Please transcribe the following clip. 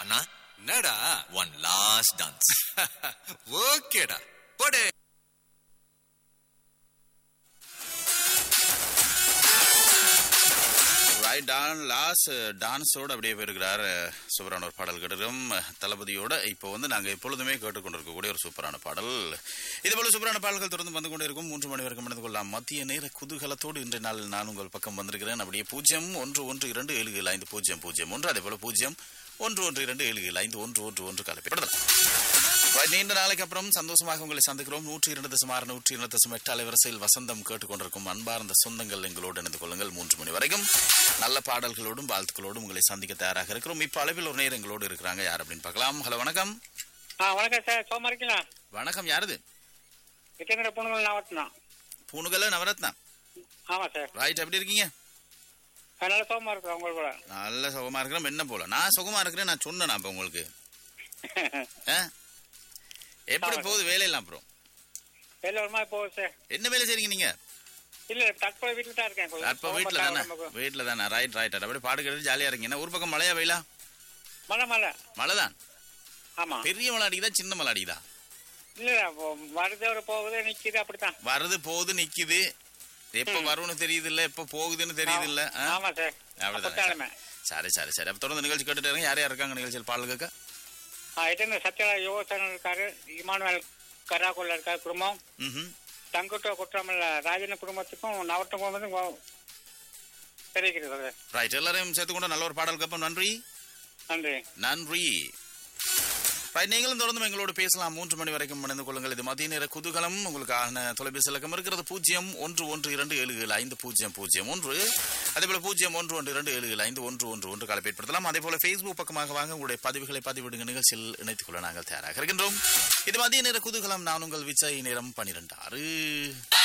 அண்ணா என்னடா one last dance ஓகேடா போடே ரைட் டான் லாஸ் டான்ஸோட அப்படியே போயிருக்கிறார் சூப்பரான ஒரு பாடல் கேட்டுக்கிறோம் தளபதியோட இப்போ வந்து நாங்கள் எப்பொழுதுமே கேட்டுக்கொண்டிருக்கக்கூடிய ஒரு சூப்பரான பாடல் இதுபோல சூப்பரான பாடல்கள் தொடர்ந்து வந்து கொண்டே இருக்கும் மூன்று மணி வரைக்கும் நடந்து கொள்ளலாம் மத்திய நேர குதூகலத்தோடு இன்றைய நாள் நான் உங்கள் பக்கம் வந்திருக்கிறேன் அப்படியே பூஜ்ஜியம் ஒன்று ஒன்று இரண்டு ஏழு ஏழு ஐந்து பூஜ்ஜியம் பூஜ்ஜியம் ஒன்று அதே போல பூஜ்ஜியம் ஒன்று ஒன்று இரண்டு ஏழு ஏழு ஐந்து ஒன்று ஒன்று ஒன்று கலப்பிடலாம் Right, நீண்ட நாளைக்கு அப்புறம் சந்தோஷமாக உங்களை சந்திக்கிறோம் நூற்றி இரண்டு தசம் ஆறு நூற்றி இரண்டு தசம் எட்டு அலைவரிசையில் வசந்தம் கேட்டுக்கொண்டிருக்கும் அன்பார்ந்த சொந்தங்கள் எங்களோடு இணைந்து கொள்ளுங்கள் மூன்று மணி வரைக்கும் நல்ல பாடல்களோடும் வாழ்த்துக்களோடும் உங்களை சந்திக்க தயாராக இருக்கிறோம் இப்ப அளவில் ஒரு நேரம் எங்களோடு இருக்கிறாங்க யார் அப்படின்னு பார்க்கலாம் ஹலோ வணக்கம் ஆ வணக்கம் சார் சோமா இருக்கீங்களா வணக்கம் யாருது விட்டங்கட பொண்ணுங்கள் நாவட்டம் பூணுகல நவரத்னா ஆமாம் சார் ரைட் எப்படி இருக்கீங்க அதனால சோமா இருக்கிறோம் உங்கள் கூட நல்ல சுகமா இருக்கிறோம் என்ன போல நான் சுகமா இருக்கிறேன் நான் சொன்னேன் அப்ப உங்களுக்கு ஆ? எப்படி போகுது வேலையெல்லாம் அப்புறம் வெளில ஒரு மாதிரி போகுது சார் என்ன வேலை செய்றீங்க நீங்க இல்ல தற்போது வீட்டில் தான் இருக்கேன் கொஞ்சம் அப்ப வீட்டுல சோம்பேறித்தனம் தானே உடம்புக்கு. வீட்டுல தானே ரைட் ரைட் அப்படியே பாடு கேட்டு ஜாலியா இருக்கீங்க என்ன ஊர் பக்கம் மழையா வெயிலா மழை மழை மழைதான் ஆமா பெரிய மலை அடிக்குதா சின்ன மலை அடிக்குதா இல்ல இப்போ வருது ஒரு போகுது நிக்குது அப்படித்தான் வருது போகுது நிக்குது எப்ப வரும்னு தெரியுது இல்ல எப்ப போகுதுன்னு தெரியுது இல்ல ஆ? ஆமா சார் அப்படித்தாலுமே அப்படிதான் சரி சரி சரி அப்ப தொடர்ந்து நிகழ்ச்சி கேட்டுட்டு இருங்க யார் யார் இருக்காங்க நிகழ்ச்சியில் பாடல் கேட்க ஆ இது சத்யலா யோகசன் இருக்காரு இமானுவேல் கராக்குள்ள இருக்காரு குடும்பம் ம்ஹும். தங்குட்ட குற்றமல்ல ராஜன குடும்பத்துக்கும் நவட்டம் குடும்பத்துக்கும் தெரிவிக்கிறது சார் ரைட் எல்லாரையும் சேர்த்துக்கொண்டு நல்ல ஒரு பாடல் கேட்போம் நன்றி நன்றி நன்றி ரைட் நீங்களும் தொடர்ந்து எங்களோடு பேசலாம் மூன்று மணி வரைக்கும் இணைந்து கொள்ளுங்கள் இது மதிய நேர குதூகலம் உங்களுக்கான தொலைபேசி இலக்கம் இருக்கிறது பூஜ்ஜியம் ஒன்று ஒன்று இரண்டு ஏழு ஏழு ஐந்து பூஜ்ஜியம் பூஜ்ஜியம் ஒன்று அதே போல பூஜ்ஜியம் ஒன்று ஒன்று இரண்டு ஏழு ஏழு ஐந்து ஒன்று ஒன்று ஒன்று காலை பயன்படுத்தலாம் அதே போல ஃபேஸ்புக் பக்கமாக வாங்க உங்களுடைய பதிவுகளை பதிவிடுங்க நிகழ்ச்சியில் இணைத்துக் கொள்ள நாங்கள் தயாராக இருக்கின்றோம் இது மதிய நேர குதூகலம் நான் உங்கள் விஜய் நேரம் பனிரெண்டு ஆறு